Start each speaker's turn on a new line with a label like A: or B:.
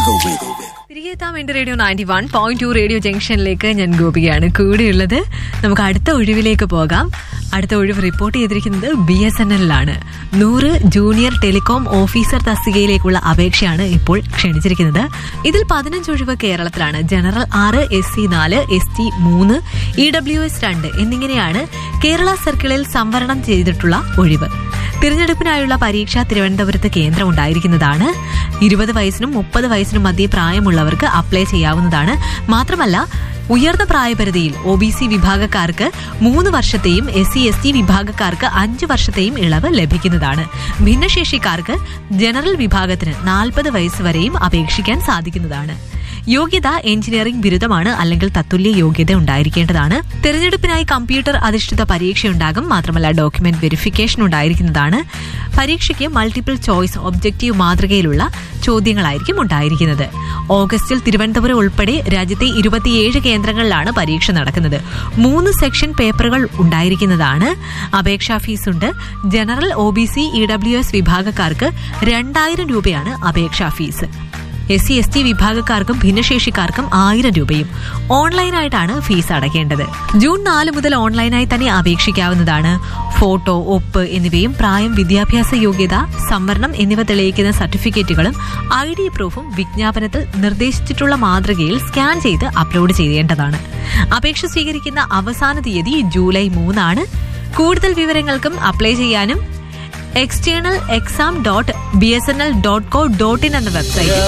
A: തിരികെ എത്താൻ വേണ്ടി radio ninety one point two radio ജംഗ്ഷനിലേക്ക് ഞാൻ ഗോപികയാണ് കൂടെയുള്ളത് നമുക്ക് അടുത്ത ഒഴിവിലേക്ക് പോകാം അടുത്ത ഒഴിവ് റിപ്പോർട്ട് ചെയ്തിരിക്കുന്നത് ബി എസ് എൻ എല്ലാണ് നൂറ് ജൂനിയർ ടെലികോം ഓഫീസർ തസ്തികയിലേക്കുള്ള അപേക്ഷയാണ് ഇപ്പോൾ ക്ഷണിച്ചിരിക്കുന്നത് ഇതിൽ പതിനഞ്ച് ഒഴിവ് കേരളത്തിലാണ് ജനറൽ ആറ് എസ് സി നാല് എസ് ടി മൂന്ന് ഇ ഡബ്ല്യു എസ് രണ്ട് എന്നിങ്ങനെയാണ് കേരള സർക്കിളിൽ സംവരണം ചെയ്തിട്ടുള്ള ഒഴിവ് തിരഞ്ഞെടുപ്പിനായുള്ള പരീക്ഷ തിരുവനന്തപുരത്ത് കേന്ദ്രം ഉണ്ടായിരിക്കുന്നതാണ് ഇരുപത് വയസ്സിനും മുപ്പത് വയസ്സിനും മധ്യേ പ്രായമുള്ളവർക്ക് അപ്ലൈ ചെയ്യാവുന്നതാണ് മാത്രമല്ല ഉയർന്ന പ്രായപരിധിയിൽ ഒ ബി സി വിഭാഗക്കാർക്ക് മൂന്ന് വർഷത്തെയും എസ് സി എസ് ടി വിഭാഗക്കാർക്ക് അഞ്ച് വർഷത്തെയും ഇളവ് ലഭിക്കുന്നതാണ് ഭിന്നശേഷിക്കാർക്ക് ജനറൽ വിഭാഗത്തിന് നാൽപ്പത് വയസ്സ് വരെയും അപേക്ഷിക്കാൻ സാധിക്കുന്നതാണ് യോഗ്യത എഞ്ചിനീയറിംഗ് ബിരുദമാണ് അല്ലെങ്കിൽ തത്തുല്യ യോഗ്യത ഉണ്ടായിരിക്കേണ്ടതാണ് തെരഞ്ഞെടുപ്പിനായി കമ്പ്യൂട്ടർ അധിഷ്ഠിത പരീക്ഷയുണ്ടാകും മാത്രമല്ല ഡോക്യുമെന്റ് വെരിഫിക്കേഷൻ ഉണ്ടായിരിക്കുന്നതാണ് പരീക്ഷയ്ക്ക് മൾട്ടിപ്പിൾ ചോയ്സ് ഒബ്ജക്റ്റീവ് മാതൃകയിലുള്ള ചോദ്യങ്ങളായിരിക്കും ഉണ്ടായിരിക്കുന്നത് ഓഗസ്റ്റിൽ തിരുവനന്തപുരം ഉൾപ്പെടെ രാജ്യത്തെ ഇരുപത്തിയേഴ് കേന്ദ്രങ്ങളിലാണ് പരീക്ഷ നടക്കുന്നത് മൂന്ന് സെക്ഷൻ പേപ്പറുകൾ ഉണ്ടായിരിക്കുന്നതാണ് അപേക്ഷാ ഫീസ് ഉണ്ട് general O B C E W S വിഭാഗക്കാർക്ക് രണ്ടായിരം രൂപയാണ് അപേക്ഷാ fees S C S T വിഭാഗക്കാർക്കും ഭിന്നശേഷിക്കാർക്കും ആയിരം രൂപയും ഓൺലൈനായിട്ടാണ് ഫീസ് അടയ്ക്കേണ്ടത് ജൂൺ നാല് മുതൽ ഓൺലൈനായി തന്നെ അപേക്ഷിക്കാവുന്നതാണ് ഫോട്ടോ ഒപ്പ് എന്നിവയും പ്രായം വിദ്യാഭ്യാസ യോഗ്യത സംവരണം എന്നിവ തെളിയിക്കുന്ന സർട്ടിഫിക്കറ്റുകളും ഐ ഡി പ്രൂഫും വിജ്ഞാപനത്തിൽ നിർദ്ദേശിച്ചിട്ടുള്ള മാതൃകയിൽ സ്കാൻ ചെയ്ത് അപ്ലോഡ് ചെയ്യേണ്ടതാണ് അപേക്ഷ സ്വീകരിക്കുന്ന അവസാന തീയതി ജൂലൈ മൂന്നാണ് കൂടുതൽ വിവരങ്ങൾക്കും അപ്ലൈ ചെയ്യാനും external exam dot B S N L dot co dot in എന്ന വെബ്സൈറ്റിൽ